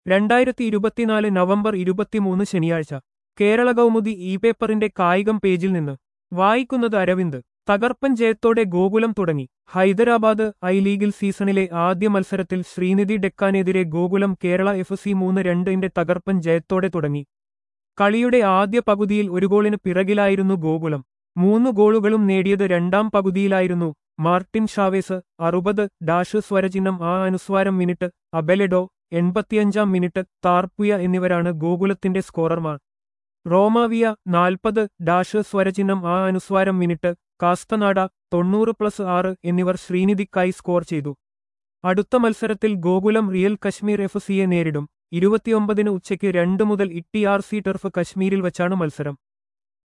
രണ്ടായിരത്തി ഇരുപത്തിനാല് നവംബർ ഇരുപത്തിമൂന്ന് ശനിയാഴ്ച കേരള കൗമുദി ഇ പേപ്പറിന്റെ കായികം പേജിൽ നിന്ന് വായിക്കുന്നത് അരവിന്ദ് തകർപ്പൻ ജയത്തോടെ ഗോകുലം തുടങ്ങി ഹൈദരാബാദ് ഐ ലീഗിൽ സീസണിലെ ആദ്യ മത്സരത്തിൽ ശ്രീനിധി ഡെക്കാനെതിരെ ഗോകുലം കേരള എഫ് സി മൂന്ന് രണ്ടിന്റെ തകർപ്പൻ ജയത്തോടെ തുടങ്ങി കളിയുടെ ആദ്യ പകുതിയിൽ ഒരു ഗോളിന് പിറകിലായിരുന്നു ഗോകുലം മൂന്ന് ഗോളുകളും നേടിയത് രണ്ടാം പകുതിയിലായിരുന്നു മാർട്ടിൻ ഷാവേസ് അറുപത് ഡാഷ് സ്വരചിഹ്നം ആ അനുസ്വാരം മിനിറ്റ് അബെലെഡോ എൺപത്തിയഞ്ചാം മിനിറ്റ് താർപ്പുയ എന്നിവരാണ് ഗോകുലത്തിന്റെ സ്കോറർമാർ റോമാവിയ നാൽപ്പത് ഡാഷ് സ്വരചിഹ്നം ആ അനുസ്വാരം മിനിറ്റ് കാസ്തനാട തൊണ്ണൂറ് പ്ലസ് ആറ് എന്നിവർ ശ്രീനിധിക്കായി സ്കോർ ചെയ്തു അടുത്ത മത്സരത്തിൽ ഗോകുലം റിയൽ കശ്മീർ എഫ് സിയെ നേരിടും ഇരുപത്തിയൊമ്പതിന് ഉച്ചയ്ക്ക് രണ്ട് മുതൽ ഇട്ടി ആർ സി ടർഫ് കശ്മീരിൽ വച്ചാണ് മത്സരം